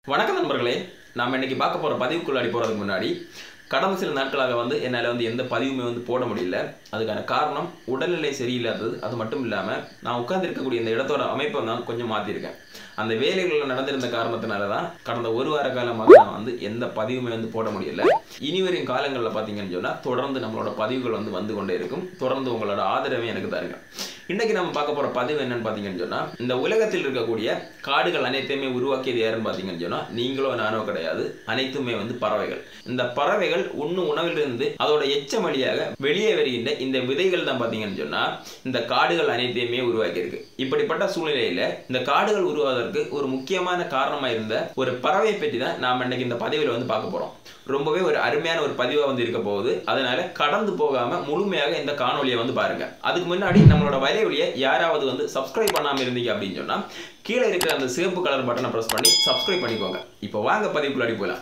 வணக்கம் நண்பர்களே நாம் இன்னைக்கு பார்க்க போகிற பதிவுக்குள்ளாடி போகிறதுக்கு முன்னாடி கடந்த சில நாட்களாக வந்து என்னால் வந்து எந்த பதிவுமே வந்து போட முடியல அதுக்கான காரணம் உடல்நிலை சரியில்லாதது அது மட்டும் இல்லாமல் நான் உட்கார்ந்திருக்கக்கூடிய இந்த இடத்தோட அமைப்பை நான் கொஞ்சம் மாற்றிருக்கேன் அந்த வேலைகள் நடந்திருந்த காரணத்தினால தான் கடந்த ஒரு வார காலமாக நான் வந்து எந்த பதிவுமே வந்து போட முடியல இனி வரும் காலங்களில் பார்த்தீங்கன்னு சொன்னால் தொடர்ந்து நம்மளோட பதிவுகள் வந்து வந்து கொண்டே இருக்கும் தொடர்ந்து உங்களோட ஆதரவை எனக்கு தாருங்க இன்னைக்கு நம்ம பார்க்க போற பதிவு என்னன்னு பார்த்தீங்கன்னு சொன்னா இந்த உலகத்தில் இருக்கக்கூடிய காடுகள் அனைத்தையுமே உருவாக்கியது யாருன்னு பார்த்தீங்கன்னு சொன்னா நீங்களோ நானோ கிடையாது அனைத்துமே வந்து பறவைகள் இந்த பறவைகள் உண்ணும் உணவிலிருந்து அதோட எச்சம் வழியாக வெளியே வருகின்ற இந்த விதைகள் தான் பார்த்தீங்கன்னு சொன்னா இந்த காடுகள் அனைத்தையுமே உருவாக்கியிருக்கு இப்படிப்பட்ட சூழ்நிலையில இந்த காடுகள் உருவாவதற்கு ஒரு முக்கியமான காரணமா இருந்த ஒரு பறவை பற்றி தான் நாம் இன்னைக்கு இந்த பதிவில் வந்து பார்க்க போறோம் ரொம்பவே ஒரு அருமையான ஒரு பதிவா வந்து இருக்க போகுது அதனால கடந்து போகாம முழுமையாக இந்த காணொலியை வந்து பாருங்க அதுக்கு முன்னாடி நம்மளோட வலைவலியை யாராவது வந்து சப்ஸ்கிரைப் பண்ணாம இருந்தீங்க அப்படின்னு சொன்னா கீழே இருக்கிற அந்த சிவப்பு கலர் பட்டனை பிரஸ் பண்ணி சப்ஸ்கிரைப் பண்ணிக்கோங்க இப்போ வாங்க பதிவுக்குள்ளாடி போகலாம்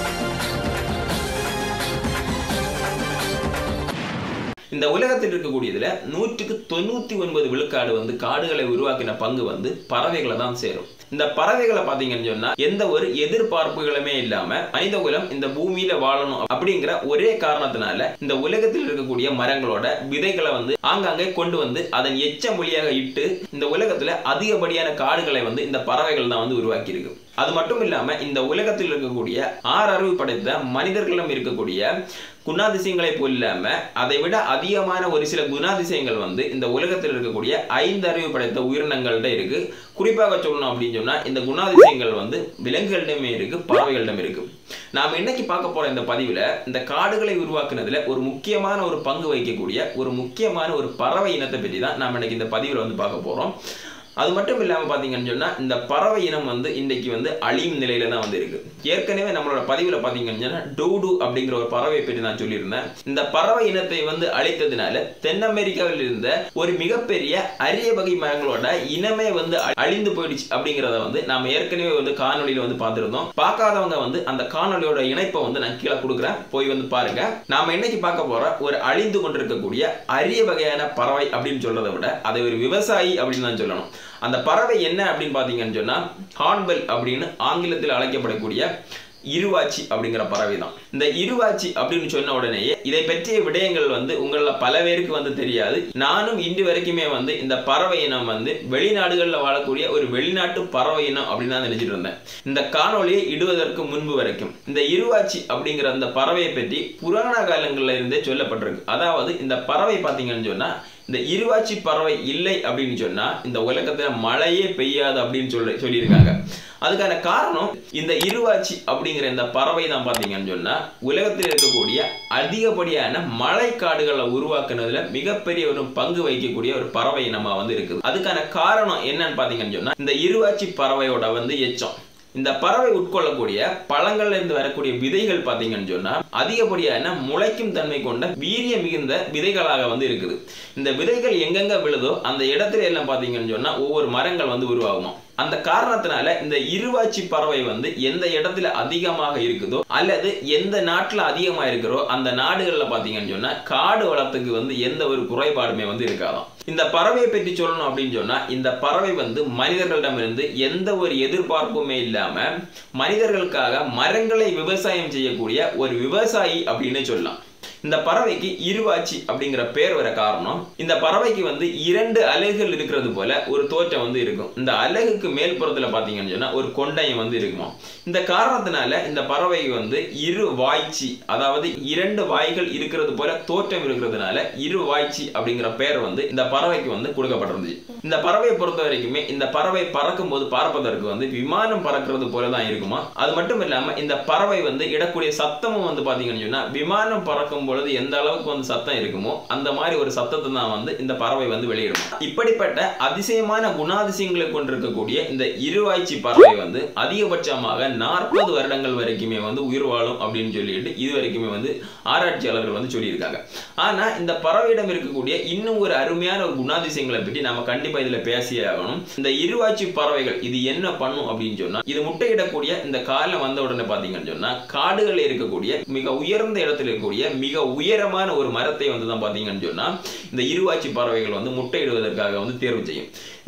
இந்த உலகத்தில் இருக்கக்கூடியதுல நூற்றுக்கு தொண்ணூத்தி ஒன்பது விழுக்காடு வந்து காடுகளை உருவாக்கின பங்கு வந்து பறவைகளை தான் சேரும் இந்த பறவைகளை பாத்தீங்கன்னு சொன்னா எந்த ஒரு எதிர்பார்ப்புகளுமே இல்லாம மனித குலம் இந்த பூமியில வாழணும் அப்படிங்கிற ஒரே காரணத்தினால இந்த உலகத்தில் இருக்கக்கூடிய மரங்களோட விதைகளை வந்து ஆங்காங்கே கொண்டு வந்து அதன் எச்ச மொழியாக இட்டு இந்த உலகத்துல அதிகப்படியான காடுகளை வந்து இந்த பறவைகள் தான் வந்து உருவாக்கி இருக்கு அது மட்டும் இல்லாம இந்த உலகத்தில் இருக்கக்கூடிய ஆறு அறிவு படைத்த மனிதர்களிடம் இருக்கக்கூடிய குணாதிசயங்களை போல் இல்லாம அதை விட அதிகமான ஒரு சில குணாதிசயங்கள் வந்து இந்த உலகத்தில் இருக்கக்கூடிய ஐந்து அறிவு படைத்த உயிரினங்கள்ட்ட இருக்கு குறிப்பாக சொல்லணும் அப்படின்னு சொன்னா இந்த குணாதிசயங்கள் வந்து விலங்குகளிடமே இருக்கு பறவைகளிடம் இருக்கு நாம் இன்னைக்கு பார்க்க போற இந்த பதிவுல இந்த காடுகளை உருவாக்குனதுல ஒரு முக்கியமான ஒரு பங்கு வகிக்கக்கூடிய ஒரு முக்கியமான ஒரு பறவை இனத்தை பற்றி தான் நாம் இன்னைக்கு இந்த பதிவுல வந்து பார்க்க போறோம் அது மட்டும் இல்லாமல் பார்த்தீங்கன்னு சொன்னால் இந்த பறவை இனம் வந்து இன்றைக்கு வந்து அழியும் நிலையில தான் வந்து இருக்கு ஏற்கனவே நம்மளோட பதிவில் பார்த்தீங்கன்னு சொன்னால் டூடு அப்படிங்கிற ஒரு பறவை பற்றி நான் சொல்லியிருந்தேன் இந்த பறவை இனத்தை வந்து அழித்ததுனால தென் அமெரிக்காவில் இருந்த ஒரு மிகப்பெரிய அரிய வகை மரங்களோட இனமே வந்து அழிந்து போயிடுச்சு அப்படிங்கிறத வந்து நாம ஏற்கனவே வந்து காணொலியில வந்து பார்த்துருந்தோம் பார்க்காதவங்க வந்து அந்த காணொலியோட இணைப்பை வந்து நான் கீழே கொடுக்குறேன் போய் வந்து பாருங்க நாம இன்னைக்கு பார்க்க போற ஒரு அழிந்து கொண்டிருக்கக்கூடிய அரிய வகையான பறவை அப்படின்னு சொல்றதை விட அதை ஒரு விவசாயி அப்படின்னு தான் சொல்லணும் அந்த பறவை என்ன அப்படின்னு பார்த்தீங்கன்னு சொன்னால் ஹார்ன்பெல் அப்படின்னு ஆங்கிலத்தில் அழைக்கப்படக்கூடிய இருவாச்சி அப்படிங்கிற பறவை தான் இந்த இருவாச்சி அப்படின்னு சொன்ன உடனேயே இதை பற்றிய விடயங்கள் வந்து உங்களில் பல பேருக்கு வந்து தெரியாது நானும் இன்று வரைக்குமே வந்து இந்த பறவை இனம் வந்து வெளிநாடுகளில் வாழக்கூடிய ஒரு வெளிநாட்டு பறவை இனம் அப்படின்னு தான் நினைச்சிட்டு இருந்தேன் இந்த காணொலியை இடுவதற்கு முன்பு வரைக்கும் இந்த இருவாச்சி அப்படிங்கிற அந்த பறவையை பற்றி புராண காலங்களில் இருந்தே சொல்லப்பட்டிருக்கு அதாவது இந்த பறவை பார்த்தீங்கன்னு சொன்னா இந்த இருவாச்சி பறவை இல்லை அப்படின்னு சொன்னா இந்த உலகத்துல மழையே பெய்யாது அப்படின்னு சொல்லி சொல்லியிருக்காங்க அதுக்கான காரணம் இந்த இருவாச்சி அப்படிங்கிற இந்த பறவை தான் பார்த்தீங்கன்னு சொன்னா உலகத்தில் இருக்கக்கூடிய அதிகப்படியான மழை காடுகளை உருவாக்குனதுல மிகப்பெரிய ஒரு பங்கு வகிக்கக்கூடிய ஒரு பறவை இனமா வந்து இருக்குது அதுக்கான காரணம் என்னன்னு பார்த்தீங்கன்னு சொன்னா இந்த இருவாச்சி பறவையோட வந்து எச்சம் இந்த பறவை உட்கொள்ளக்கூடிய பழங்கள்ல இருந்து வரக்கூடிய விதைகள் பார்த்தீங்கன்னு சொன்னா அதிகப்படியான முளைக்கும் தன்மை கொண்ட வீரிய மிகுந்த விதைகளாக வந்து இருக்குது இந்த விதைகள் எங்கெங்க விழுதோ அந்த இடத்துல எல்லாம் பார்த்தீங்கன்னு சொன்னா ஒவ்வொரு மரங்கள் வந்து உருவாகுமா அந்த காரணத்தினால இந்த இருவாச்சி பறவை வந்து எந்த இடத்துல அதிகமாக இருக்குதோ அல்லது எந்த நாட்டுல அதிகமா இருக்கிறோ அந்த நாடுகள்ல பாத்தீங்கன்னு சொன்னா காடு வளத்துக்கு வந்து எந்த ஒரு குறைபாடுமே வந்து இருக்காதாம் இந்த பறவையை பற்றி சொல்லணும் அப்படின்னு சொன்னா இந்த பறவை வந்து மனிதர்களிடமிருந்து எந்த ஒரு எதிர்பார்ப்புமே இல்லாம மனிதர்களுக்காக மரங்களை விவசாயம் செய்யக்கூடிய ஒரு விவசாயி அப்படின்னு சொல்லலாம் இந்த பறவைக்கு இருவாச்சி அப்படிங்கிற பேர் வர காரணம் இந்த பறவைக்கு வந்து இரண்டு அலகுகள் இருக்கிறது போல ஒரு தோற்றம் வந்து இருக்கும் இந்த அலகுக்கு மேல்புறத்துல பாத்தீங்கன்னு சொன்னா ஒரு கொண்டையம் வந்து இருக்குமா இந்த காரணத்தினால இந்த பறவைக்கு வந்து இரு வாய்ச்சி அதாவது இரண்டு வாய்கள் இருக்கிறது போல தோற்றம் இருக்கிறதுனால இரு வாய்ச்சி அப்படிங்கிற பெயர் வந்து இந்த பறவைக்கு வந்து கொடுக்கப்பட்டிருந்துச்சு இந்த பறவையை பொறுத்த வரைக்குமே இந்த பறவை பறக்கும் போது பார்ப்பதற்கு வந்து விமானம் பறக்கிறது போல தான் இருக்குமா அது மட்டும் இல்லாம இந்த பறவை வந்து இடக்கூடிய சத்தமும் வந்து பாத்தீங்கன்னு சொன்னா விமானம் பறக்கும் பொழுது எந்த அளவுக்கு வந்து சத்தம் இருக்குமோ அந்த மாதிரி ஒரு சத்தத்தை தான் வந்து இந்த பறவை வந்து வெளியிடும் இப்படிப்பட்ட அதிசயமான குணாதிசயங்களை கொண்டிருக்கக்கூடிய இந்த இருவாய்ச்சி பறவை வந்து அதிகபட்சமாக நாற்பது வருடங்கள் வரைக்குமே வந்து உயிர் வாழும் அப்படின்னு சொல்லிட்டு இது வரைக்குமே வந்து ஆராய்ச்சியாளர்கள் வந்து சொல்லியிருக்காங்க ஆனா இந்த பறவையிடம் இருக்கக்கூடிய இன்னும் ஒரு அருமையான ஒரு குணாதிசயங்களை பற்றி நம்ம கண்டிப்பா இதுல பேசியே ஆகணும் இந்த இருவாச்சி பறவைகள் இது என்ன பண்ணும் அப்படின்னு சொன்னா இது முட்டையிடக்கூடிய இந்த காலம் வந்த உடனே பாத்தீங்கன்னு சொன்னா காடுகளில் இருக்கக்கூடிய மிக உயர்ந்த இடத்துல இருக்கக்கூடிய மிக உயரமான ஒரு மரத்தை வந்து தான் பாத்தீங்கன்னு சொன்னா இந்த இருவாச்சி பறவைகள் வந்து முட்டையிடுவதற்காக வந்து தேர்வு செய்யும்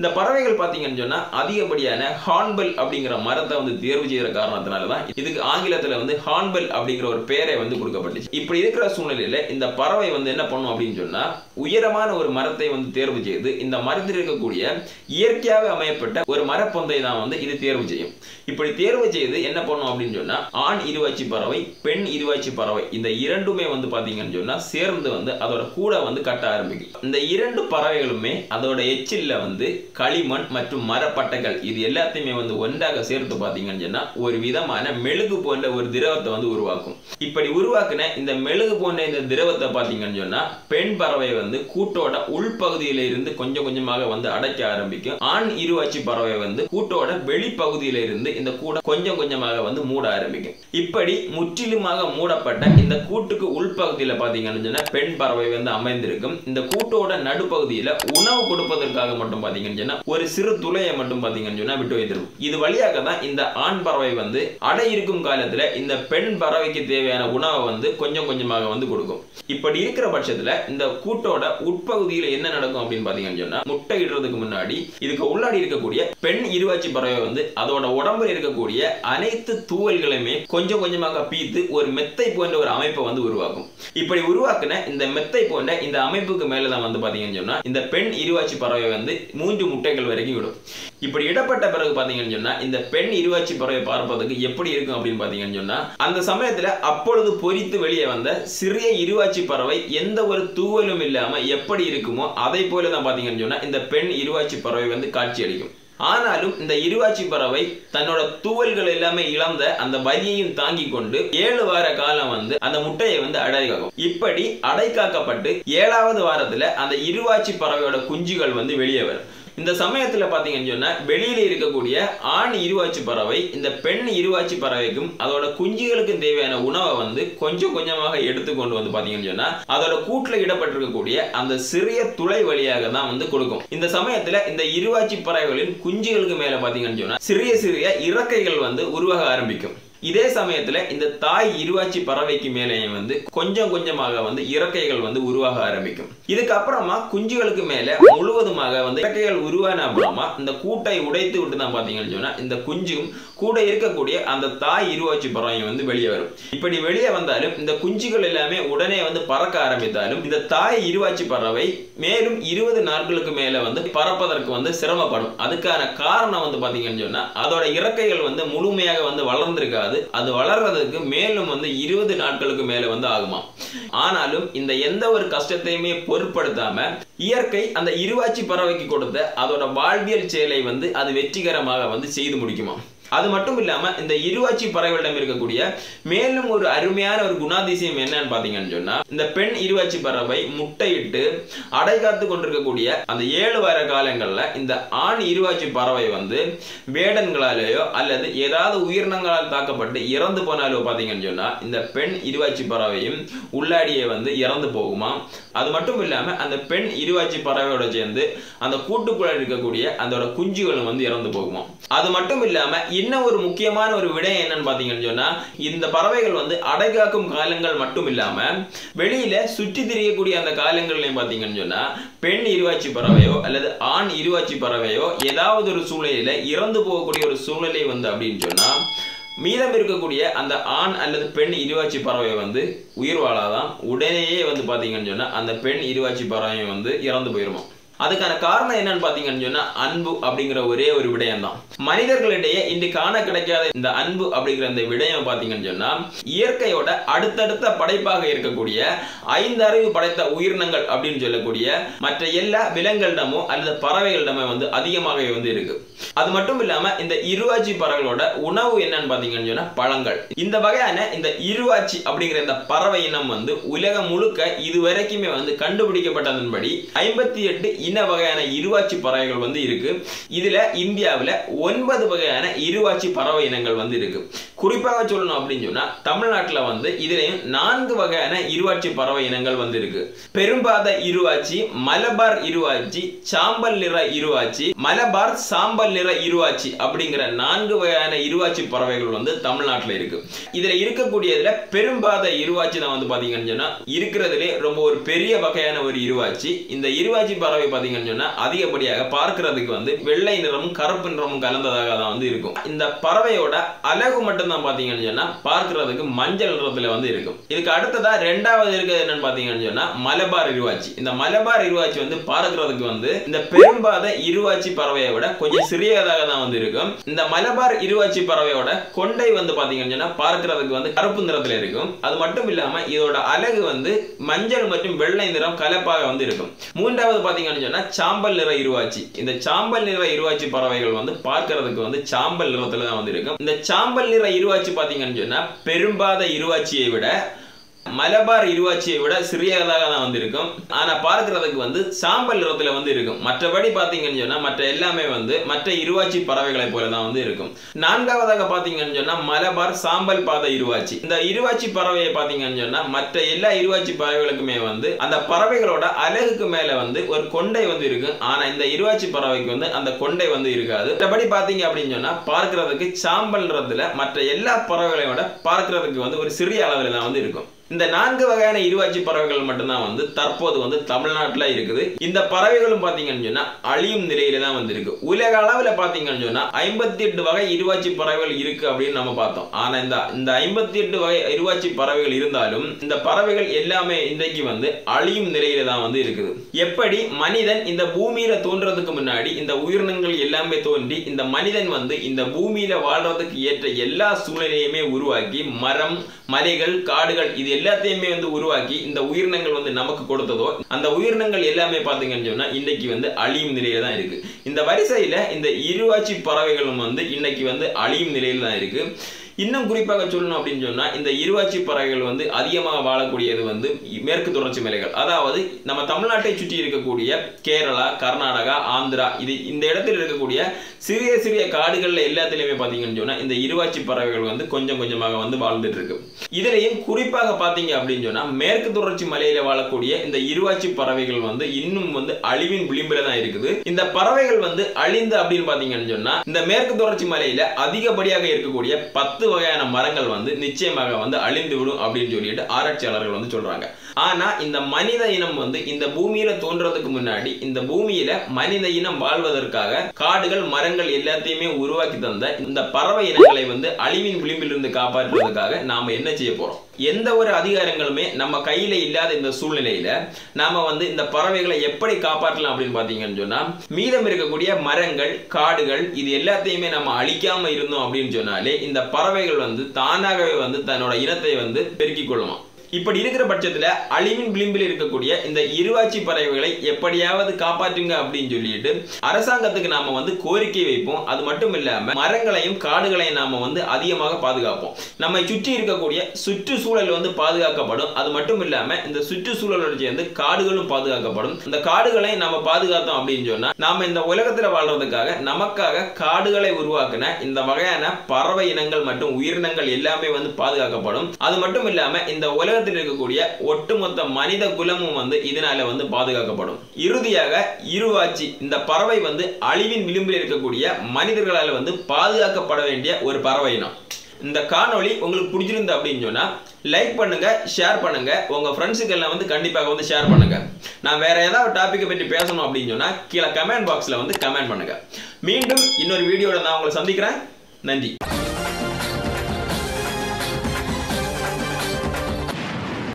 இந்த பறவைகள் பார்த்தீங்கன்னு சொன்னா அதிகப்படியான ஹார்ன்பெல் அப்படிங்கிற மரத்தை வந்து தேர்வு செய்யற காரணத்தினால தான் இதுக்கு ஆங்கிலத்துல வந்து ஹார்ன்பெல் அப்படிங்கிற ஒரு பேரை வந்து கொடுக்கப்பட்டுச்சு இப்படி இருக்கிற சூழ்நிலையில இந்த பறவை வந்து என்ன பண்ணும் அப்படின்னு சொன்னா உயரமான ஒரு மரத்தை வந்து தேர்வு செய்து இந்த மரத்தில் இருக்கக்கூடிய இயற்கையாகவே அமையப்பட்ட ஒரு மரப்பொந்தை தான் வந்து இது தேர்வு செய்யும் இப்படி தேர்வு செய்து என்ன பண்ணும் அப்படின்னு சொன்னா ஆண் இருவாச்சி பறவை பெண் இருவாச்சி பறவை இந்த இரண்டுமே வந்து பாத்தீங்கன்னு சொன்னா சேர்ந்து வந்து அதோட கூட வந்து கட்ட ஆரம்பிக்கும் இந்த இரண்டு பறவைகளுமே அதோட எச்சில்ல வந்து களிமண் மற்றும் மரப்பட்டைகள் இது எல்லாத்தையுமே வந்து ஒன்றாக சேர்த்து பாத்தீங்கன்னு சொன்னா ஒரு விதமான மெழுகு போன்ற ஒரு திரவத்தை வந்து உருவாக்கும் இப்படி உருவாக்குன இந்த மெழுகு போன்ற இந்த திரவத்தை பாத்தீங்கன்னு சொன்னா பெண் பறவை வந்து கூட்டோட உள்பகுதியில இருந்து கொஞ்சம் கொஞ்சமாக வந்து அடைக்க ஆரம்பிக்கும் ஆண் இருவாச்சி பறவை வந்து கூட்டோட வெளிப்பகுதியில இருந்து இந்த கூட கொஞ்சம் கொஞ்சமாக வந்து மூட ஆரம்பிக்கும் இப்படி முற்றிலுமாக மூடப்பட்ட இந்த கூட்டுக்கு உள்பகுதியில பாத்தீங்கன்னு சொன்னா பெண் பறவை வந்து அமைந்திருக்கும் இந்த கூட்டோட நடுப்பகுதியில உணவு கொடுப்பதற்காக மட்டும் பாத்தீங்கன்னு சொன்னா ஒரு சிறு துளையை மட்டும் பாத்தீங்கன்னு சொன்னா விட்டு வைத்திருக்கும் இது வழியாக தான் இந்த ஆண் பறவை வந்து அடை இருக்கும் காலத்துல இந்த பெண் பறவைக்கு தேவையான உணவை வந்து கொஞ்சம் கொஞ்சமாக வந்து கொடுக்கும் இப்படி இருக்கிற பட்சத்துல இந்த கூட்டோட உட்பகுதியில என்ன நடக்கும் அப்படின்னு பாத்தீங்கன்னு சொன்னா முட்டை இடுறதுக்கு முன்னாடி இதுக்கு உள்ளாடி இருக்கக்கூடிய பெண் இருவாச்சி பறவை வந்து அதோட உடம்புல இருக்கக்கூடிய அனைத்து தூவல்களையுமே கொஞ்சம் கொஞ்சமாக பீத்து ஒரு மெத்தை போன்ற ஒரு அமைப்பை வந்து உருவாக்கும் இப்படி உருவாக்குன இந்த மெத்தை போன்ற இந்த அமைப்புக்கு மேலதான் வந்து பாத்தீங்கன்னு சொன்னா இந்த பெண் இருவாச்சி பறவை வந்து மூன்று முட்டைகள் வரைக்கும் விடும் இப்படி இடப்பட்ட பிறகு பாத்தீங்கன்னு சொன்னா இந்த பெண் இருவாச்சி பறவை பார்ப்பதற்கு எப்படி இருக்கும் அப்படின்னு பாத்தீங்கன்னு சொன்னா அந்த சமயத்துல அப்பொழுது பொரித்து வெளியே வந்த சிறிய இருவாச்சி பறவை எந்த ஒரு தூவலும் இல்லாம எப்படி இருக்குமோ அதை போல தான் பாத்தீங்கன்னு சொன்னா இந்த பெண் இருவாச்சி பறவை வந்து காட்சி அளிக்கும் ஆனாலும் இந்த இருவாச்சி பறவை தன்னோட தூவல்கள் எல்லாமே இழந்த அந்த வலியையும் தாங்கி கொண்டு ஏழு வார காலம் வந்து அந்த முட்டையை வந்து அடை காக்கும் இப்படி அடை காக்கப்பட்டு ஏழாவது வாரத்துல அந்த இருவாச்சி பறவையோட குஞ்சுகள் வந்து வெளியே வரும் இந்த சமயத்துல பாத்தீங்கன்னு சொன்னா வெளியில இருக்கக்கூடிய ஆண் இருவாச்சி பறவை இந்த பெண் இருவாச்சி பறவைக்கும் அதோட குஞ்சுகளுக்கும் தேவையான உணவை வந்து கொஞ்சம் கொஞ்சமாக எடுத்து கொண்டு வந்து பாத்தீங்கன்னு சொன்னா அதோட கூட்டுல இடப்பட்டிருக்கக்கூடிய அந்த சிறிய துளை வழியாக தான் வந்து கொடுக்கும் இந்த சமயத்துல இந்த இருவாச்சி பறவைகளின் குஞ்சுகளுக்கு மேல பாத்தீங்கன்னு சொன்னா சிறிய சிறிய இறக்கைகள் வந்து உருவாக ஆரம்பிக்கும் இதே சமயத்துல இந்த தாய் இருவாச்சி பறவைக்கு மேலேயும் வந்து கொஞ்சம் கொஞ்சமாக வந்து இறக்கைகள் வந்து உருவாக ஆரம்பிக்கும் இதுக்கப்புறமா குஞ்சுகளுக்கு மேல முழுவதுமாக வந்து இறக்கைகள் உருவான அப்புறமா இந்த கூட்டை உடைத்து விட்டு தான் பாத்தீங்கன்னு சொன்னா இந்த குஞ்சும் கூட இருக்கக்கூடிய அந்த தாய் இருவாச்சி பறவையும் வந்து வெளியே வரும் இப்படி வெளியே வந்தாலும் இந்த குஞ்சுகள் எல்லாமே உடனே வந்து பறக்க ஆரம்பித்தாலும் இந்த தாய் இருவாச்சி பறவை மேலும் இருபது நாட்களுக்கு மேல வந்து பறப்பதற்கு வந்து சிரமப்படும் அதுக்கான காரணம் வந்து பாத்தீங்கன்னு சொன்னா அதோட இறக்கைகள் வந்து முழுமையாக வந்து வளர்ந்திருக்காது அது வளர்றதுக்கு மேலும் வந்து இருபது நாட்களுக்கு மேல வந்து ஆகுமா ஆனாலும் இந்த எந்த ஒரு கஷ்டத்தையுமே பொருட்படுத்தாம இயற்கை அந்த இருவாச்சி பறவைக்கு கொடுத்த அதோட வாழ்வியல் செயலை வந்து அது வெற்றிகரமாக வந்து செய்து முடிக்குமா அது மட்டும் இல்லாம இந்த இருவாச்சி பறவைகளிடம் இருக்கக்கூடிய மேலும் ஒரு அருமையான ஒரு குணாதிசயம் என்னன்னு பாத்தீங்கன்னு சொன்னா இந்த பெண் இருவாச்சி பறவை முட்டையிட்டு அடை காத்து கொண்டிருக்கக்கூடிய அந்த ஏழு வார காலங்கள்ல இந்த ஆண் இருவாச்சி பறவை வந்து வேடன்களாலேயோ அல்லது ஏதாவது உயிரினங்களால் தாக்கப்பட்டு இறந்து போனாலோ பாத்தீங்கன்னு சொன்னா இந்த பெண் இருவாச்சி பறவையும் உள்ளாடியே வந்து இறந்து போகுமா அது மட்டும் இல்லாம அந்த பெண் இருவாச்சி பறவையோட சேர்ந்து அந்த கூட்டுக்குள்ள இருக்கக்கூடிய அதோட குஞ்சுகளும் வந்து இறந்து போகுமா அது மட்டும் இல்லாம இன்னும் ஒரு முக்கியமான ஒரு விடயம் என்னன்னு பாத்தீங்கன்னு சொன்னா இந்த பறவைகள் வந்து அடைகாக்கும் காலங்கள் மட்டும் இல்லாம வெளியில சுற்றி திரியக்கூடிய அந்த காலங்கள்லயும் பாத்தீங்கன்னு சொன்னா பெண் இருவாச்சி பறவையோ அல்லது ஆண் இருவாச்சி பறவையோ ஏதாவது ஒரு சூழ்நிலையில இறந்து போகக்கூடிய ஒரு சூழ்நிலை வந்து அப்படின்னு சொன்னா மீதம் இருக்கக்கூடிய அந்த ஆண் அல்லது பெண் இருவாச்சி பறவை வந்து உயிர் வாழாதான் உடனேயே வந்து பாத்தீங்கன்னு சொன்னா அந்த பெண் இருவாச்சி பறவை வந்து இறந்து போயிருமா அதுக்கான காரணம் என்னன்னு பாத்தீங்கன்னு சொன்னா அன்பு அப்படிங்கிற ஒரே ஒரு விடயம் தான் மனிதர்களிடையே இன்று காண கிடைக்காத இந்த அன்பு அப்படிங்கிற இந்த விடயம் பாத்தீங்கன்னு சொன்னா இயற்கையோட அடுத்தடுத்த படைப்பாக இருக்கக்கூடிய ஐந்து அறிவு படைத்த உயிரினங்கள் அப்படின்னு சொல்லக்கூடிய மற்ற எல்லா விலங்குகளிடமோ அல்லது பறவைகளிடமோ வந்து அதிகமாகவே வந்து இருக்கு அது மட்டும் இல்லாம இந்த இருவாச்சி பறவைகளோட உணவு என்னன்னு பாத்தீங்கன்னு சொன்னா பழங்கள் இந்த வகையான இந்த இருவாச்சி அப்படிங்கிற இந்த பறவை இனம் வந்து உலகம் முழுக்க இதுவரைக்குமே வந்து கண்டுபிடிக்கப்பட்டதன்படி ஐம்பத்தி எட்டு இன வகையான இருவாச்சி பறவைகள் வந்து இருக்கு இதுல இந்தியாவில் ஒன்பது வகையான இருவாச்சி பறவை இனங்கள் வந்து இருக்கு குறிப்பாக சொல்லணும் அப்படின்னு சொன்னா தமிழ்நாட்டுல வந்து இதுலயும் நான்கு வகையான இருவாட்சி பறவை இனங்கள் வந்து இருக்கு பெரும்பாத இருவாச்சி மலபார் இருவாச்சி சாம்பல் நிற இருவாச்சி மலபார் சாம்பல் நிற இருவாச்சி அப்படிங்கிற நான்கு வகையான இருவாச்சி பறவைகள் வந்து தமிழ்நாட்டுல இருக்கு இதுல இருக்கக்கூடியதுல பெரும்பாத இருவாச்சி தான் வந்து பாத்தீங்கன்னு சொன்னா இருக்கிறதுலே ரொம்ப ஒரு பெரிய வகையான ஒரு இருவாச்சி இந்த இருவாச்சி பறவை பாத்தீங்கன்னு சொன்னா அதிகப்படியாக பார்க்கிறதுக்கு வந்து வெள்ளை நிறமும் கருப்பு நிறமும் கலந்ததாக தான் வந்து இருக்கும் இந்த பறவையோட அழகு மட்டும் தான் பாத்தீங்கன்னு சொன்னா பார்க்கிறதுக்கு மஞ்சள் நிறத்துல வந்து இருக்கும் இதுக்கு அடுத்ததா ரெண்டாவது இருக்கிறது என்னன்னு பாத்தீங்கன்னு சொன்னா மலபார் இருவாச்சி இந்த மலபார் இருவாச்சி வந்து பார்க்கிறதுக்கு வந்து இந்த பெரும்பாத இருவாச்சி பறவையை விட கொஞ்சம் சிறியதாக தான் வந்து இருக்கும் இந்த மலபார் இருவாச்சி பறவையோட கொண்டை வந்து பாத்தீங்கன்னு சொன்னா பார்க்கிறதுக்கு வந்து கருப்பு நிறத்துல இருக்கும் அது மட்டும் இல்லாம இதோட அழகு வந்து மஞ்சள் மற்றும் வெள்ளை நிறம் கலப்பாக வந்து இருக்கும் மூன்றாவது பாத்தீங்கன்னு சொன்னா சாம்பல் நிற இருவாச்சி இந்த சாம்பல் நிற இருவாச்சி பறவைகள் வந்து பார்க்கிறதுக்கு வந்து சாம்பல் நிறத்துல தான் வந்து இருக்கும் இந்த சாம்பல் நிற இருவாச்சி பாத்தீங்கன்னு சொன்னா பெரும்பாத இருவாச்சியை விட மலபார் இருவாச்சியை விட சிறியதாக தான் வந்து இருக்கும் ஆனா பார்க்கிறதுக்கு வந்து சாம்பல் நிறத்துல வந்து இருக்கும் மற்றபடி பாத்தீங்கன்னு சொன்னா மற்ற எல்லாமே வந்து மற்ற இருவாச்சி பறவைகளை போல தான் வந்து இருக்கும் நான்காவதாக பாத்தீங்கன்னு சொன்னா மலபார் சாம்பல் பாத இருவாச்சி இந்த இருவாச்சி பறவையை பாத்தீங்கன்னு சொன்னா மற்ற எல்லா இருவாச்சி பறவைகளுக்குமே வந்து அந்த பறவைகளோட அழகுக்கு மேல வந்து ஒரு கொண்டை வந்து இருக்கு ஆனா இந்த இருவாச்சி பறவைக்கு வந்து அந்த கொண்டை வந்து இருக்காது மற்றபடி பாத்தீங்க அப்படின்னு சொன்னா பார்க்கிறதுக்கு சாம்பல் நிறத்துல மற்ற எல்லா பறவைகளையோட பார்க்கிறதுக்கு வந்து ஒரு சிறிய அளவில் தான் வந்து இருக்கும் இந்த நான்கு வகையான இருவாச்சி பறவைகள் மட்டும்தான் வந்து தற்போது வந்து தமிழ்நாட்டில் இருக்குது இந்த பறவைகளும் பார்த்தீங்கன்னு சொன்னா அழியும் நிலையில தான் வந்து இருக்கு உலக அளவில் பார்த்தீங்கன்னு சொன்னா ஐம்பத்தி எட்டு வகை இருவாச்சி பறவைகள் இருக்கு அப்படின்னு நம்ம பார்த்தோம் ஆனா இந்த இந்த ஐம்பத்தி எட்டு வகை இருவாச்சி பறவைகள் இருந்தாலும் இந்த பறவைகள் எல்லாமே இன்றைக்கு வந்து அழியும் நிலையில தான் வந்து இருக்குது எப்படி மனிதன் இந்த பூமியில தோன்றதுக்கு முன்னாடி இந்த உயிரினங்கள் எல்லாமே தோன்றி இந்த மனிதன் வந்து இந்த பூமியில வாழ்றதுக்கு ஏற்ற எல்லா சூழ்நிலையுமே உருவாக்கி மரம் மலைகள் காடுகள் இது எல்லாத்தையுமே வந்து உருவாக்கி இந்த உயிரினங்கள் வந்து நமக்கு கொடுத்ததோ அந்த உயிரினங்கள் எல்லாமே பாத்தீங்கன்னு சொன்னா இன்னைக்கு வந்து அழியும் நிலையில தான் இருக்கு இந்த வரிசையில இந்த இருவாச்சி பறவைகளும் வந்து இன்னைக்கு வந்து அழியும் நிலையில தான் இருக்கு இன்னும் குறிப்பாக சொல்லணும் அப்படின்னு சொன்னா இந்த இருவாச்சி பறவைகள் வந்து அதிகமாக வாழக்கூடியது வந்து மேற்கு தொடர்ச்சி மலைகள் அதாவது நம்ம தமிழ்நாட்டை சுற்றி இருக்கக்கூடிய கேரளா கர்நாடகா ஆந்திரா இது இந்த இடத்தில் இருக்கக்கூடிய சிறிய சிறிய காடுகள்ல எல்லாத்துலயுமே பாத்தீங்கன்னு சொன்னா இந்த இருவாச்சி பறவைகள் வந்து கொஞ்சம் கொஞ்சமாக வந்து வாழ்ந்துட்டு இருக்கு இதுலயும் குறிப்பாக பாத்தீங்க அப்படின்னு சொன்னா மேற்கு தொடர்ச்சி மலையில வாழக்கூடிய இந்த இருவாச்சி பறவைகள் வந்து இன்னும் வந்து அழிவின் விளிம்பில தான் இருக்குது இந்த பறவைகள் வந்து அழிந்து அப்படின்னு பாத்தீங்கன்னு சொன்னா இந்த மேற்கு தொடர்ச்சி மலையில அதிகப்படியாக இருக்கக்கூடிய பத்து வகையான மரங்கள் வந்து நிச்சயமாக வந்து அழிந்து விடும் அப்படின்னு சொல்லிட்டு ஆராய்ச்சியாளர்கள் வந்து சொல்றாங்க ஆனா இந்த மனித இனம் வந்து இந்த பூமியில தோன்றதுக்கு முன்னாடி இந்த பூமியில மனித இனம் வாழ்வதற்காக காடுகள் மரங்கள் எல்லாத்தையுமே உருவாக்கி தந்த இந்த பறவை இனங்களை வந்து அழிவின் விளிம்பிலிருந்து காப்பாற்றுவதற்காக நாம என்ன செய்ய போறோம் எந்த ஒரு அதிகாரங்களுமே நம்ம கையில இல்லாத இந்த சூழ்நிலையில நாம வந்து இந்த பறவைகளை எப்படி காப்பாற்றலாம் அப்படின்னு பாத்தீங்கன்னு சொன்னா மீதம் இருக்கக்கூடிய மரங்கள் காடுகள் இது எல்லாத்தையுமே நம்ம அழிக்காம இருந்தோம் அப்படின்னு சொன்னாலே இந்த பறவைகள் வந்து தானாகவே வந்து தன்னோட இனத்தை வந்து பெருக்கிக் கொள்ளுமா இப்படி இருக்கிற பட்சத்துல அழிவின் விளிம்பில் இருக்கக்கூடிய இந்த இருவாச்சி பறவைகளை எப்படியாவது காப்பாற்றுங்க அப்படின்னு சொல்லிட்டு அரசாங்கத்துக்கு நாம வந்து கோரிக்கை வைப்போம் அது மட்டும் இல்லாம மரங்களையும் காடுகளையும் நாம வந்து அதிகமாக பாதுகாப்போம் நம்மை சுற்றி இருக்கக்கூடிய சுற்றுச்சூழல் வந்து பாதுகாக்கப்படும் அது மட்டும் இல்லாம இந்த சுற்றுச்சூழலோடு சேர்ந்து காடுகளும் பாதுகாக்கப்படும் இந்த காடுகளை நம்ம பாதுகாத்தோம் அப்படின்னு சொன்னா நாம இந்த உலகத்துல வாழ்றதுக்காக நமக்காக காடுகளை உருவாக்கின இந்த வகையான பறவை இனங்கள் மற்றும் உயிரினங்கள் எல்லாமே வந்து பாதுகாக்கப்படும் அது மட்டும் இல்லாம இந்த உலக உலகத்தில் இருக்கக்கூடிய ஒட்டுமொத்த மனித குலமும் வந்து இதனால வந்து பாதுகாக்கப்படும் இறுதியாக இருவாச்சி இந்த பறவை வந்து அழிவின் விளிம்பில் இருக்கக்கூடிய மனிதர்களால் வந்து பாதுகாக்கப்பட வேண்டிய ஒரு பறவை இனம் இந்த காணொளி உங்களுக்கு பிடிச்சிருந்து அப்படின்னு சொன்னா லைக் பண்ணுங்க ஷேர் பண்ணுங்க உங்க ஃப்ரெண்ட்ஸுக்கு எல்லாம் வந்து கண்டிப்பாக வந்து ஷேர் பண்ணுங்க நான் வேற ஏதாவது டாபிக்கை பற்றி பேசணும் அப்படின்னு சொன்னா கீழே கமெண்ட் பாக்ஸ்ல வந்து கமெண்ட் பண்ணுங்க மீண்டும் இன்னொரு வீடியோட நான் உங்களை சந்திக்கிறேன் நன்றி